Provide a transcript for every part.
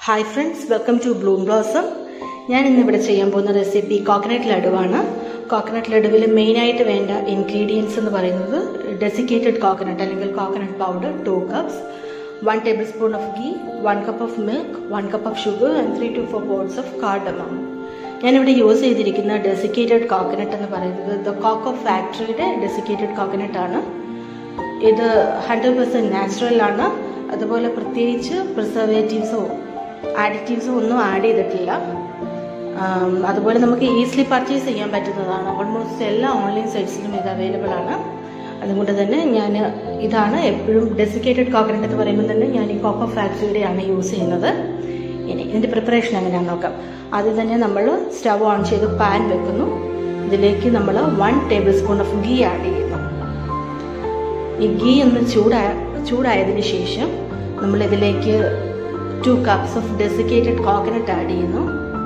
hi friends welcome to bloom blossom ഞാൻ ഇന്നിവിടെ ചെയ്യാൻ പോകുന്ന റെസിപ്പി കോക്കനട്ട് ലഡുവാണ് കോക്കനട്ട് ലഡുവിൽ മെയിനായിട്ട് വേണ്ട ഇൻഗ്രീഡിയൻസ് എന്ന് പറയുന്നത് ഡെസിക്കേറ്റഡ് കോക്കനട്ട് അല്ലെങ്കിൽ coconut powder two cups one tablespoon of ghee one cup of milk one cup of sugar and three to four balls of cardamom ഞാനിവിടെ യൂസ് ചെയ്തിരിക്കുന്ന ഡെസിക്കേറ്റഡ് കോക്കനട്ട് എന്ന് പറയുന്നത് ദ കോക്കോ ഫാക്ടറിയുടെ desiccated coconut ആണ് ഇത് hundred percent natural ആണ് അതുപോലെ പ്രത്യേകിച്ച് പ്രിസർവേറ്റീവ്സോ ആഡിറ്റീവ്സോ ഒന്നും ആഡ് ചെയ്തിട്ടില്ല ആം, അതുപോലെ നമുക്ക് ഈസിലി പർച്ചേസ് ചെയ്യാൻ പറ്റുന്നതാണ് ഓൾമോസ്റ്റ് എല്ലാ ഓൺലൈൻ സൈറ്റ്സിലും ഇത് അവൈലബിൾ ആണ് അതുകൊണ്ട് തന്നെ ഞാൻ ഇതാണ് എപ്പോഴും ഡെസിക്കേറ്റഡ് കോക്കനട്ട് എന്ന് പറയുമ്പോൾ തന്നെ ഞാൻ ഈ കോക്കോ ഫാക്ടറിയുടെയാണ് യൂസ് ചെയ്യുന്നത് ഇനി ഇതിൻ്റെ പ്രിപ്പറേഷൻ എങ്ങനെയാണെന്ന് നോക്കാം ആദ്യം തന്നെ നമ്മൾ സ്റ്റവ് ഓൺ ചെയ്ത് പാൻ വെക്കുന്നു ഇതിലേക്ക് നമ്മൾ one tablespoon of ghee add ചെയ്യുന്നു ഈ ഗീ ഒന്ന് ചൂടായ ചൂടായതിനു ശേഷം നമ്മൾ ഇതിലേക്ക് two cups of desiccated coconut add ചെയ്യുന്നു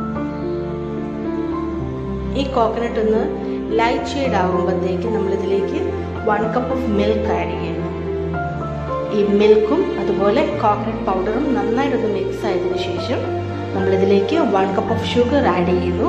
ഈ കോക്കനട്ട് ഒന്ന് ലൈറ്റ് ഷെയ്ഡ് ആകുമ്പോഴത്തേക്ക് നമ്മൾ ഇതിലേക്ക് one cup of milk add ചെയ്യുന്നു ഈ മിൽക്കും അതുപോലെ കോക്കനട്ട് പൗഡറും നന്നായിട്ടൊന്ന് മിക്സ് ആയതിനു ശേഷം നമ്മൾ ഇതിലേക്ക് one cup of sugar add ചെയ്യുന്നു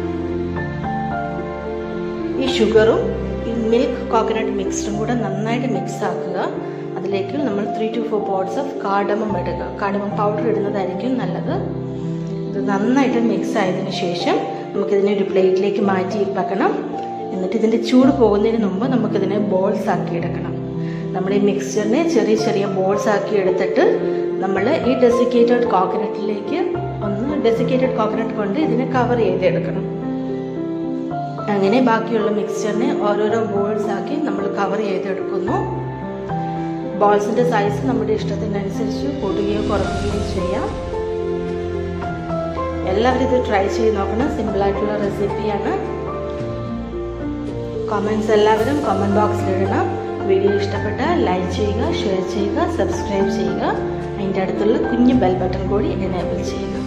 ഈ ഷുഗറും ഈ മിൽക്ക് കോക്കനട്ട് മിക്സ്ഡും കൂടെ നന്നായിട്ട് മിക്സ് ആക്കുക അതിലേക്ക് നമ്മൾ three to four pods of cardamom ഇടുക കാർഡമം പൗഡർ ഇടുന്നതായിരിക്കും നല്ലത് ഇത് നന്നായിട്ട് മിക്സ് ആയതിനു ശേഷം നമുക്കിതിനെ ഒരു പ്ലേറ്റിലേക്ക് മാറ്റി വെക്കണം എന്നിട്ട് ഇതിൻ്റെ ചൂട് പോകുന്നതിന് മുമ്പ് നമുക്കിതിനെ ബോൾസ് ആക്കി എടുക്കണം നമ്മൾ ഈ മിക്സ്ചറിനെ ചെറിയ ചെറിയ ബോൾസ് ആക്കി എടുത്തിട്ട് നമ്മൾ ഈ ഡെസിക്കേറ്റഡ് കോക്കനട്ടിലേക്ക് ഒന്ന് ഡെസിക്കേറ്റഡ് കോക്കനട്ട് കൊണ്ട് ഇതിനെ കവർ ചെയ്തെടുക്കണം അങ്ങനെ ബാക്കിയുള്ള മിക്സ്ചറിനെ ഓരോരോ ബോൾസ് ആക്കി നമ്മൾ കവർ ചെയ്തെടുക്കുന്നു ബോൾസിന്റെ സൈസ് നമ്മുടെ ഇഷ്ടത്തിനനുസരിച്ച് കൂട്ടുകയോ കുറയ്ക്കുകയോ ചെയ്യാം എല്ലാവരും ഇത് ട്രൈ ചെയ്ത് നോക്കണം സിമ്പിൾ ആയിട്ടുള്ള റെസിപ്പിയാണ് കമൻസ് എല്ലാവരും കമൻറ്റ് ബോക്സിൽ ഇടണം വീഡിയോ ഇഷ്ടപ്പെട്ടാൽ ലൈക്ക് ചെയ്യുക ഷെയർ ചെയ്യുക സബ്സ്ക്രൈബ് ചെയ്യുക അതിൻ്റെ അടുത്തുള്ള കുഞ്ഞ് ബെൽ ബട്ടൺ കൂടി എനേബിൾ ചെയ്യുക